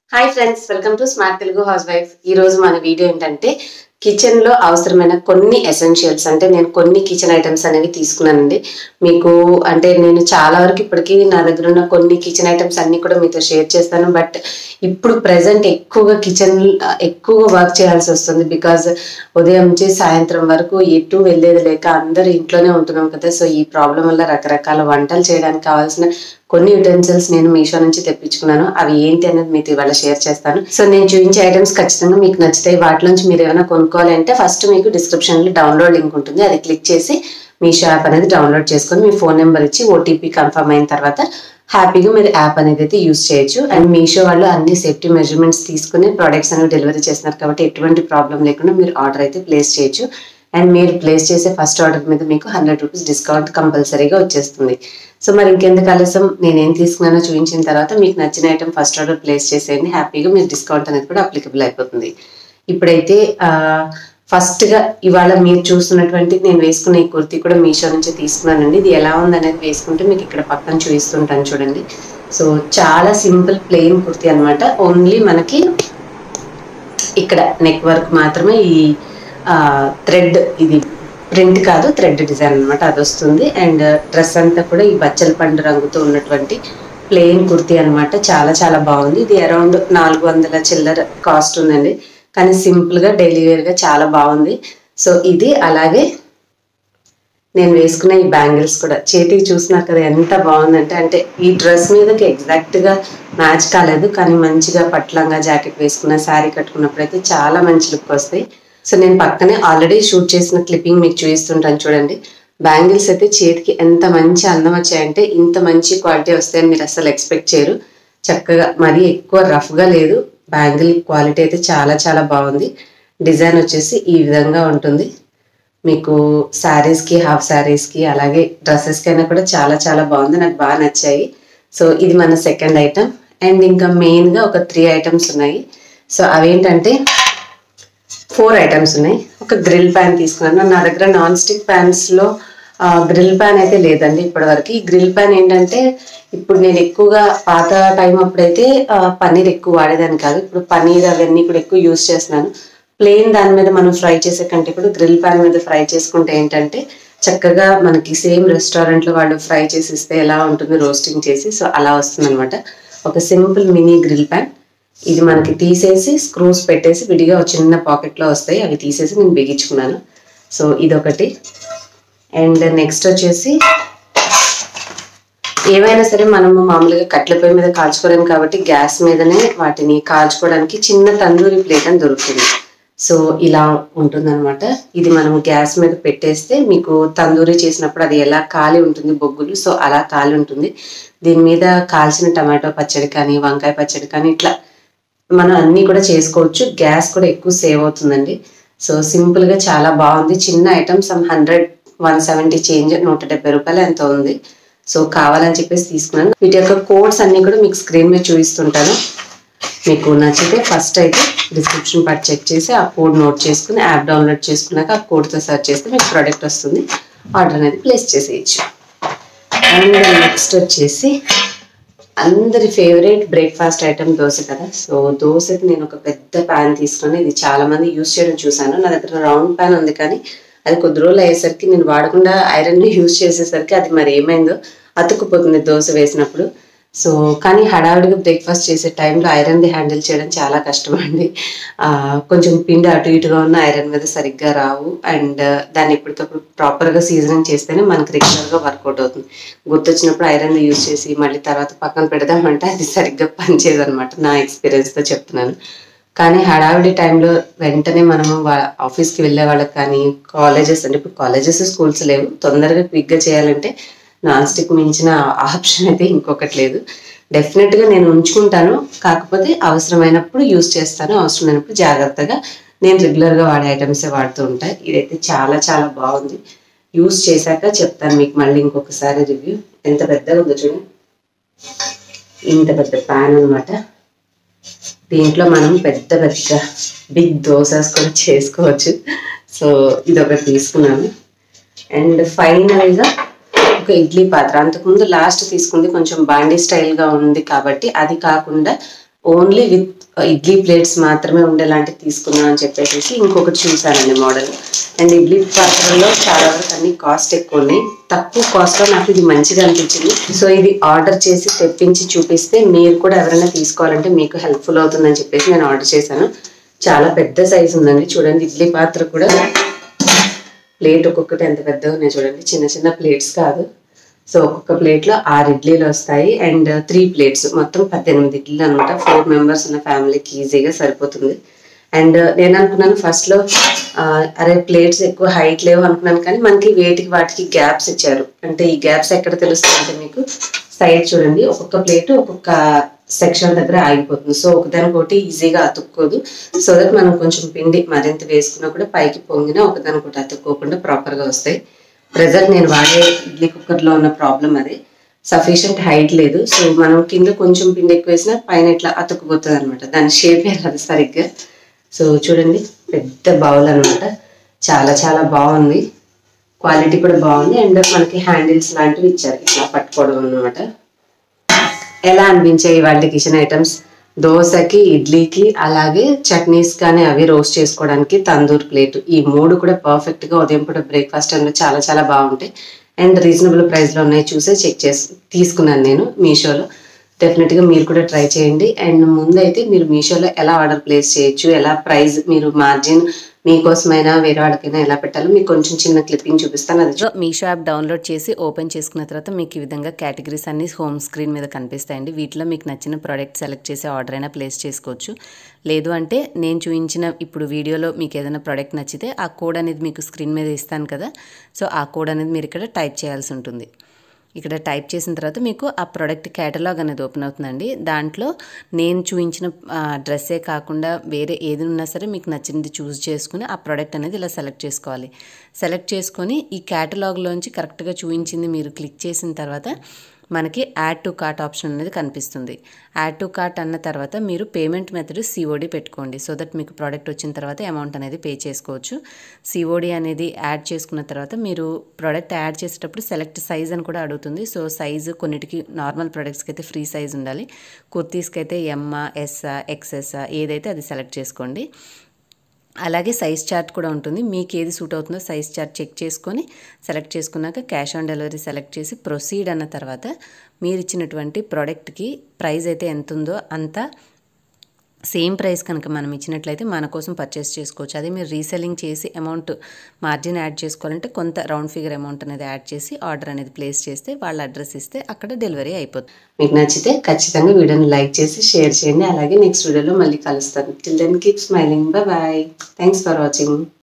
hi friends welcome to smart Telugu house wife ఈ రోజు మన వీడియో ఏంటంటే కిచెన్ లో అవసరమైన కొన్ని ఎసెన్షియల్స్ అంటే నేను కొన్ని కిచెన్ ఐటమ్స్ అనేవి తీసుకున్నానండి మీకు అంటే నేను చాలా వరకు ఇప్పటికీ నా దగ్గర ఉన్న కొన్ని కిచెన్ ఐటమ్స్ అన్ని కూడా మీతో షేర్ చేస్తాను బట్ ఇప్పుడు ప్రెసెంట్ ఎక్కువగా కిచెన్ ఎక్కువగా వర్క్ చేయాల్సి వస్తుంది బికాజ్ ఉదయం నుంచి సాయంత్రం వరకు ఎటు వెళ్ళేది లేక అందరూ ఇంట్లోనే ఉంటున్నాం కదా సో ఈ ప్రాబ్లం వల్ల రకరకాల వంటలు చేయడానికి కావాల్సిన కొన్ని యుటెన్సిల్స్ నేను మీషో నుంచి తెప్పించుకున్నాను అవి ఏంటి అనేది మీతో ఇవాళ షేర్ చేస్తాను సో నేను చూపించే ఐటమ్స్ ఖచ్చితంగా మీకు నచ్చుతాయి వాటిలోంచి మీరు ఏమైనా కొనుక్కోవాలి అంటే ఫస్ట్ మీకు డిస్క్రిప్షన్ లో డౌన్లోడ్ లింక్ ఉంటుంది అది క్లిక్ చేసి మీషో యాప్ అనేది డౌన్లోడ్ చేసుకొని మీ ఫోన్ నెంబర్ ఇచ్చి ఓటీపీ కన్ఫర్మ్ అయిన తర్వాత హ్యాపీగా మీరు యాప్ అనేది అయితే యూస్ చేయొచ్చు అండ్ మీషో వాళ్ళు అన్ని సేఫ్టీ మెజర్మెంట్స్ తీసుకుని ప్రొడక్ట్స్ అనేవి డెలివరీ చేస్తున్నారు కాబట్టి ఎటువంటి ప్రాబ్లం లేకుండా మీరు ఆర్డర్ అయితే ప్లేస్ చేయొచ్చు అండ్ మీరు ప్లేస్ చేసే ఫస్ట్ ఆర్డర్ మీద మీకు హండ్రెడ్ రూపీస్ డిస్కౌంట్ కంపల్సరీగా వచ్చేస్తుంది సో మరి ఇంకెందుకు ఆలస్యం నేనేం తీసుకున్నానో చూపించిన తర్వాత మీకు నచ్చిన ఐటమ్ ఫస్ట్ ఆర్డర్ ప్లేస్ చేసేయండి హ్యాపీగా మీరు డిస్కౌంట్ అనేది కూడా అప్లికబుల్ అయిపోతుంది ఇప్పుడైతే ఫస్ట్ గా ఇవాళ మీరు చూస్తున్నటువంటి నేను వేసుకున్న ఈ కుర్తీ కూడా మీషో నుంచి తీసుకున్నానండి ఇది ఎలా ఉంది అనేది వేసుకుంటే మీకు ఇక్కడ పక్కన చూపిస్తుంటాను చూడండి సో చాలా సింపుల్ ప్లెయిన్ కుర్తీ అన్నమాట ఓన్లీ మనకి ఇక్కడ నెక్ వర్క్ మాత్రమే ఈ థ్రెడ్ ఇది ప్రింట్ కాదు థ్రెడ్ డిజైన్ అన్నమాట అది వస్తుంది అండ్ డ్రెస్ అంతా కూడా ఈ బచ్చల పండు రంగుతో ఉన్నటువంటి ప్లెయిన్ కుర్తీ అన్నమాట చాలా చాలా బాగుంది ఇది అరౌండ్ నాలుగు వందల చిల్లర కాస్ట్ ఉందండి కానీ సింపుల్ గా డైలీ వేర్ గా చాలా బాగుంది సో ఇది అలాగే నేను వేసుకున్న ఈ బ్యాంగిల్స్ కూడా చేతికి చూసినారు కదా ఎంత బాగుందంటే అంటే ఈ డ్రెస్ మీదకి ఎగ్జాక్ట్ గా మ్యాచ్ కాలేదు కానీ మంచిగా పట్లంగా జాకెట్ వేసుకున్న శారీ కట్టుకున్నప్పుడు అయితే చాలా మంచి లుక్ వస్తాయి సో నేను పక్కనే ఆల్రెడీ షూట్ చేసిన క్లిప్పింగ్ మీకు చూపిస్తుంటాను చూడండి బ్యాంగిల్స్ అయితే చేతికి ఎంత మంచి అందం వచ్చాయంటే ఇంత మంచి క్వాలిటీ వస్తాయని మీరు అసలు ఎక్స్పెక్ట్ చేయరు చక్కగా మరీ ఎక్కువ రఫ్గా లేదు బ్యాంగిల్ క్వాలిటీ అయితే చాలా చాలా బాగుంది డిజైన్ వచ్చేసి ఈ విధంగా ఉంటుంది మీకు శారీస్కి హాఫ్ శారీస్కి అలాగే డ్రెస్సెస్కి అయినా కూడా చాలా చాలా బాగుంది నాకు బాగా నచ్చాయి సో ఇది మన సెకండ్ ఐటమ్ అండ్ ఇంకా మెయిన్గా ఒక త్రీ ఐటమ్స్ ఉన్నాయి సో అవేంటంటే ఫోర్ ఐటమ్స్ ఉన్నాయి ఒక గ్రిల్ ప్యాన్ తీసుకున్నాను నా దగ్గర నాన్ స్టిక్ ప్యాన్స్లో గ్రిల్ ప్యాన్ అయితే లేదండి ఇప్పటివరకు ఈ గ్రిల్ ప్యాన్ ఏంటంటే ఇప్పుడు నేను ఎక్కువగా పాత టైం అప్పుడైతే ఆ, పన్నీర్ ఎక్కువ వాడేదాన్ని కాదు ఇప్పుడు పన్నీర్ అవన్నీ కూడా ఎక్కువ యూస్ చేస్తున్నాను ప్లెయిన్ దాని మీద మనం ఫ్రై చేసే కంటే కూడా గ్రిల్ ప్యాన్ మీద ఫ్రై చేసుకుంటే ఏంటంటే చక్కగా మనకి సేమ్ రెస్టారెంట్లో వాళ్ళు ఫ్రై చేసి ఇస్తే ఎలా ఉంటుంది రోస్టింగ్ చేసి సో అలా వస్తుంది ఒక సింపుల్ మినీ గ్రిల్ ప్యాన్ ఇది మనకి తీసేసి స్క్రూస్ పెట్టేసి విడిగా ఒక చిన్న పాకెట్లో వస్తాయి అవి తీసేసి నేను బిగించుకున్నాను సో ఇదొకటి అండ్ నెక్స్ట్ వచ్చేసి ఏవైనా సరే మనము మామూలుగా కట్ల పొయ్యి మీద కాల్చుకోలేము కాబట్టి గ్యాస్ మీదనే వాటిని కాల్చుకోవడానికి చిన్న తందూరి ప్లేట్ అని దొరుకుతుంది సో ఇలా ఉంటుందన్నమాట ఇది మనం గ్యాస్ మీద పెట్టేస్తే మీకు తందూరి చేసినప్పుడు అది ఎలా కాలి ఉంటుంది బొగ్గులు సో అలా కాలి ఉంటుంది దీని మీద కాల్చిన టమాటో పచ్చడి కానీ వంకాయ పచ్చడి కానీ ఇట్లా మనం అన్నీ కూడా చేసుకోవచ్చు గ్యాస్ కూడా ఎక్కువ సేవ్ అవుతుందండి సో సింపుల్ గా చాలా బాగుంది చిన్న item some hundred one seventy change నూట డెబ్బై రూపాయలు ఎంతో ఉంది సో కావాలని చెప్పేసి తీసుకున్నాను వీటి యొక్క కోడ్స్ అన్ని కూడా మీకు స్క్రీన్ మీద చూపిస్తుంటాను మీకు నచ్చితే ఫస్ట్ అయితే డిస్క్రిప్షన్ పార్ట్ చెక్ చేసి ఆ కోడ్ నోట్ చేసుకుని యాప్ డౌన్లోడ్ చేసుకున్నాక ఆ కోడ్తో సెర్చ్ చేస్తే మీకు ప్రోడక్ట్ వస్తుంది ఆర్డర్ అనేది ప్లేస్ చేసేయచ్చు అండ్ నెక్స్ట్ వచ్చేసి అందరి ఫేవరెట్ బ్రేక్ఫాస్ట్ ఐటమ్ దోశ కదా సో దోశకి నేను ఒక పెద్ద ప్యాన్ తీసుకుని ఇది చాలా మంది యూస్ చేయడం చూసాను నా దగ్గర రౌండ్ ప్యాన్ ఉంది కానీ అది కొద్ది రోజులు అయ్యేసరికి నేను వాడకుండా ఐరన్ యూస్ చేసేసరికి అది మరి ఏమైందో అతుక్కుపోతుంది దోశ వేసినప్పుడు సో కానీ హడావిడిగా బ్రేక్ఫాస్ట్ చేసే టైంలో ఐరన్ది హ్యాండిల్ చేయడం చాలా కష్టం అండి ఆ, కొంచెం పిండి అటు ఇటుగా ఉన్న ఐరన్ మీద సరిగ్గా రావు అండ్ దాన్ని ఎప్పటికప్పుడు ప్రాపర్గా సీజనింగ్ చేస్తేనే మనకి రెగ్యులర్గా వర్కౌట్ అవుతుంది గుర్తొచ్చినప్పుడు ఐరన్ యూజ్ చేసి మళ్ళీ తర్వాత పక్కన పెడదామంటే అది సరిగ్గా పనిచేయదు అనమాట నా ఎక్స్పీరియన్స్తో చెప్తున్నాను కానీ హడావిడి టైంలో వెంటనే మనము వా- ఆఫీస్కి వెళ్ళే వాళ్ళకి కానీ కాలేజెస్ అంటే ఇప్పుడు కాలేజెస్ స్కూల్స్ లేవు తొందరగా క్విక్గా చేయాలంటే నాన్ స్టిక్ మించిన ఆప్షన్ అయితే ఇంకొకటి లేదు డెఫినెట్గా నేను ఉంచుకుంటాను కాకపోతే అవసరమైనప్పుడు యూస్ చేస్తాను అవసరం లేనప్పుడు జాగ్రత్తగా నేను రెగ్యులర్గా వాడే ఐటమ్సే వాడుతూ ఉంటాను ఇదైతే చాలా చాలా బాగుంది యూస్ చేశాక చెప్తాను మీకు మళ్ళీ ఇంకొకసారి రివ్యూ ఎంత పెద్దగా ఉందో చూడండి ఇంత పెద్ద ప్యాన్ అన్నమాట దీంట్లో మనం పెద్ద పెద్ద బిగ్ దోసాస్ కూడా చేసుకోవచ్చు సో ఇది ఒకటి తీసుకున్నాను అండ్ ఫైనల్గా ఒక ఇడ్లీ పాత్ర అంతకుముందు లాస్ట్ తీసుకుంది కొంచెం బాండీ స్టైల్గా ఉంది కాబట్టి అది కాకుండా ఓన్లీ విత్ ఇడ్లీ ప్లేట్స్ మాత్రమే ఉండేలాంటివి తీసుకుందాం అని చెప్పేసి ఇంకొకటి చూసానండి మోడల్ అండ్ ఇడ్లీ పాత్రలో చాలా వరకు అన్ని కాస్ట్ ఎక్కువ ఉన్నాయి తక్కువ కాస్ట్లో నాకు ఇది మంచిగా అనిపించింది సో ఇది ఆర్డర్ చేసి తెప్పించి చూపిస్తే మీరు కూడా ఎవరైనా తీసుకోవాలంటే మీకు హెల్ప్ఫుల్ అవుతుందని చెప్పేసి నేను ఆర్డర్ చేశాను చాలా పెద్ద సైజు ఉందండి చూడండి ఇడ్లీ పాత్ర కూడా ప్లేట్ ఒక్కొక్కటి ఎంత పెద్దగా ఉన్నాయి చూడండి చిన్న చిన్న ప్లేట్స్ కాదు సో ఒక్కొక్క ప్లేట్లో ఆరు ఇడ్లీలు వస్తాయి అండ్ త్రీ ప్లేట్స్ మొత్తం పద్దెనిమిది ఇడ్లీలు అనమాట ఫోర్ మెంబర్స్ ఉన్న ఫ్యామిలీకి ఈజీగా సరిపోతుంది అండ్ నేను అనుకున్నాను ఫస్ట్లో అరే ప్లేట్స్ ఎక్కువ హైట్ లేవు అనుకున్నాను కానీ మనకి వేటికి వాటికి గ్యాప్స్ ఇచ్చారు అంటే ఈ గ్యాప్స్ ఎక్కడ తెలుస్తుంది అంటే మీకు సైడ్ చూడండి ఒక్కొక్క ప్లేట్ ఒక్కొక్క సెక్షన్ దగ్గర ఆగిపోతుంది సో ఒకదానికొకటి ఈజీగా అతుక్కోదు సో దట్ మనం కొంచెం పిండి మరింత వేసుకున్నా కూడా పైకి పొంగినా ఒకదానికొకటి అతుక్కోకుండా ప్రాపర్గా వస్తాయి ప్రజెంట్ నేను వాడే ఇడ్లీ కుక్కర్లో ఉన్న ప్రాబ్లం అది సఫిషియంట్ హైట్ లేదు సో మనం కింద కొంచెం పిండి ఎక్కువ వేసినా పైన ఇట్లా అతుక్కుపోతుంది అనమాట దాని షేప్ రాదు సరిగ్గా సో చూడండి పెద్ద బౌల్ అనమాట చాలా చాలా బాగుంది క్వాలిటీ కూడా బాగుంది అండ్ మనకి హ్యాండిల్స్ లాంటివి ఇచ్చారు ఇట్లా పట్టుకోవడం అనమాట ఎలా అనిపించాయి వాళ్ళ కిచెన్ ఐటమ్స్ దోశకి ఇడ్లీకి అలాగే చట్నీస్ కానీ అవి రోస్ట్ చేసుకోవడానికి తందూర్ ప్లేట్ ఈ మూడు కూడా పర్ఫెక్ట్ గా ఉదయం పూట బ్రేక్ఫాస్ట్ టైంలో చాలా చాలా బాగుంటాయి అండ్ రీజనబుల్ ప్రైస్ లో ఉన్నాయి చూసే చెక్ చేసి తీసుకున్నాను నేను మీషోలో డెఫినెట్ గా మీరు కూడా ట్రై చేయండి అండ్ ముందైతే మీరు మీషోలో ఎలా ఆర్డర్ ప్లేస్ చేయొచ్చు ఎలా ప్రైస్ మీరు మార్జిన్ మీకోసమైనా వేరే వాళ్ళకైనా ఎలా పెట్టాలో మీకు కొంచెం చిన్న క్లిప్పింగ్ చూపిస్తాను అది సో మీషో యాప్ డౌన్లోడ్ చేసి ఓపెన్ చేసుకున్న తర్వాత మీకు ఈ విధంగా కేటగిరీస్ అన్ని హోమ్ స్క్రీన్ మీద కనిపిస్తాయండి వీటిలో మీకు నచ్చిన ప్రోడక్ట్ సెలెక్ట్ చేసి ఆర్డర్ అయినా ప్లేస్ చేసుకోవచ్చు లేదు అంటే నేను చూపించిన ఇప్పుడు వీడియోలో మీకు ఏదైనా ప్రోడక్ట్ నచ్చితే ఆ కోడ్ అనేది మీకు స్క్రీన్ మీద ఇస్తాను కదా సో ఆ కోడ్ అనేది మీరు ఇక్కడ టైప్ చేయాల్సి ఉంటుంది ఇక్కడ టైప్ చేసిన తర్వాత మీకు ఆ ప్రోడక్ట్ కేటలాగ్ అనేది ఓపెన్ అవుతుందండి దాంట్లో నేను చూపించిన డ్రెస్సే కాకుండా వేరే ఏది ఉన్నా సరే మీకు నచ్చింది చూస్ చేసుకుని ఆ ప్రోడక్ట్ అనేది ఇలా సెలెక్ట్ చేసుకోవాలి సెలెక్ట్ చేసుకొని ఈ కేటలాగ్లోంచి కరెక్ట్గా చూపించింది మీరు క్లిక్ చేసిన తర్వాత మనకి యాడ్ టు కార్ట్ ఆప్షన్ అనేది కనిపిస్తుంది యాడ్ టు కార్ట్ అన్న తర్వాత మీరు పేమెంట్ మెథడ్ సిఓడి పెట్టుకోండి సో దట్ మీకు ప్రోడక్ట్ వచ్చిన తర్వాత అమౌంట్ అనేది పే చేసుకోవచ్చు సిఓడి అనేది యాడ్ చేసుకున్న తర్వాత మీరు ప్రోడక్ట్ యాడ్ చేసేటప్పుడు సెలెక్ట్ సైజ్ అని కూడా అడుగుతుంది సో సైజు కొన్నిటికి నార్మల్ ప్రోడక్ట్స్కి అయితే ఫ్రీ సైజ్ ఉండాలి కుర్తీస్కి అయితే ఎంఆ ఎస్ఆ ఎక్స్ఎస్ఆ ఏదైతే అది సెలెక్ట్ చేసుకోండి అలాగే సైజ్ చార్ట్ కూడా ఉంటుంది మీకు ఏది సూట్ అవుతుందో సైజ్ చార్ట్ చెక్ చేసుకొని సెలెక్ట్ చేసుకున్నాక క్యాష్ ఆన్ డెలివరీ సెలెక్ట్ చేసి ప్రొసీడ్ అన్న తర్వాత మీరు ఇచ్చినటువంటి ప్రోడక్ట్కి ప్రైస్ అయితే ఎంత ఉందో అంత సేమ్ ప్రైస్ కనుక మనం ఇచ్చినట్లయితే మన కోసం పర్చేస్ చేసుకోవచ్చు అదే మీరు రీసెల్లింగ్ చేసి అమౌంట్ మార్జిన్ యాడ్ చేసుకోవాలంటే కొంత రౌండ్ ఫిగర్ అమౌంట్ అనేది యాడ్ చేసి ఆర్డర్ అనేది ప్లేస్ చేస్తే వాళ్ళ అడ్రస్ ఇస్తే అక్కడ డెలివరీ అయిపోతుంది మీకు నచ్చితే ఖచ్చితంగా వీడియోని లైక్ చేసి షేర్ చేయండి అలాగే నెక్స్ట్ వీడియోలో మళ్ళీ కలుస్తాను till then keep smiling bye thanks for watching